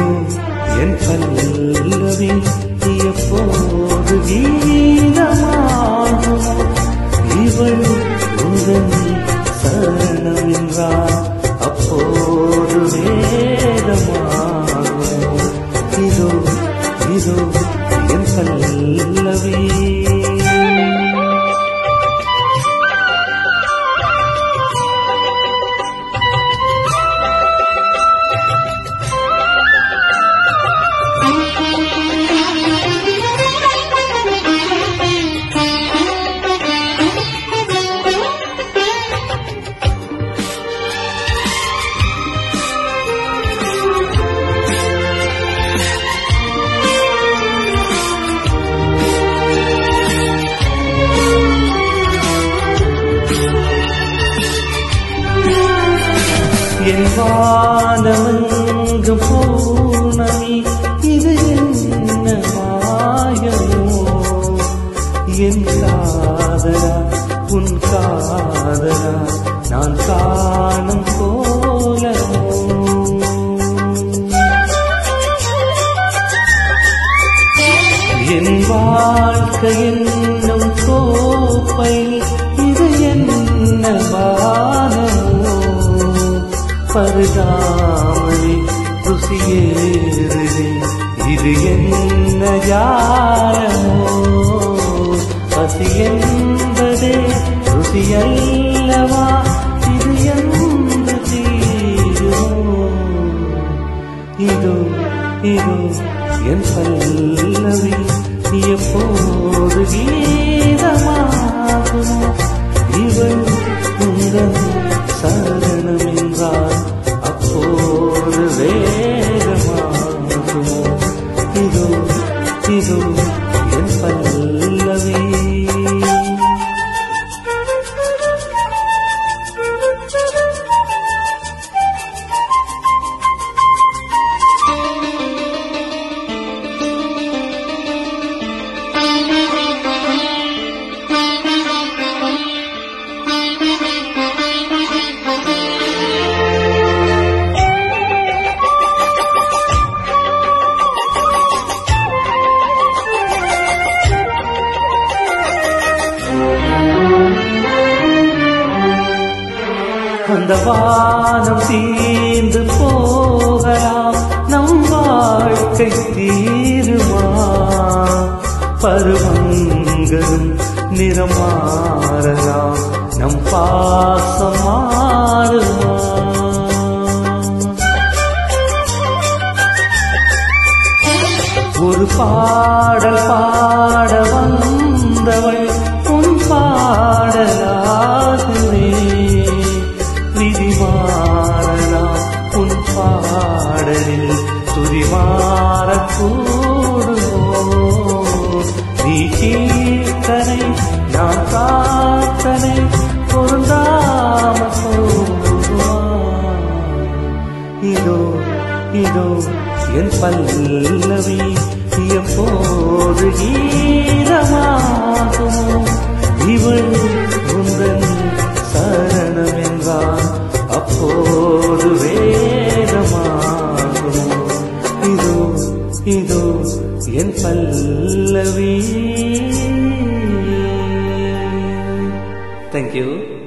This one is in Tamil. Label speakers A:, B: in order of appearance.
A: இதோ என் பல்லவி எப்போது கீதமாகுமோ இவள் உந்தன் சரணம் என்றார் அப்போது வேதமாகுமோ இதோ இதோ என் பல்லவி என் வானமெங்கு பூர்ணமி இது என்ன மாயமோ என் காதலா உன் காதலா நான் காணும் கோலமோ என் வாழ்க்கை என்னும் கோப்பை இது என்ன பானமோ பருகாமலே ருசியேறுதே இது என்ன ஜாலமோ பசி என்பதே ருசியல்லவா இது எந்த தீருமோ இதோ இதோ என் பல்லவி எப்போது கீதமாகுமோ இவள் உங்கள் சரணம் என்றால் அப்போது வேகமாகுமோ இதோ இதோ என் பல்லவி அந்த வானம் தீர்ந்து போகலாம் நம் வாழ்க்கை தீருமா பருவங்களும் நிறம் மாறலாம் நம் பாசம் மாறுமா ஒரு பாடல் பாட வந்தவள் உன் பாடலாகுமே விதி மாறலாம் உன் பாடலில் துதி மாறக்கூடுமோ நீ கீர்த்தனை நான் காத்தனை பொருந்தாம போகுமா இதோ இதோ என் பல்லவி எப்போது கீதமாகுமோ இவள் உந்தன் சரணம் என்றான் அப்போது வேதமாகுமோ இதோ இதோ என் பல்லவி தேங்க்யூ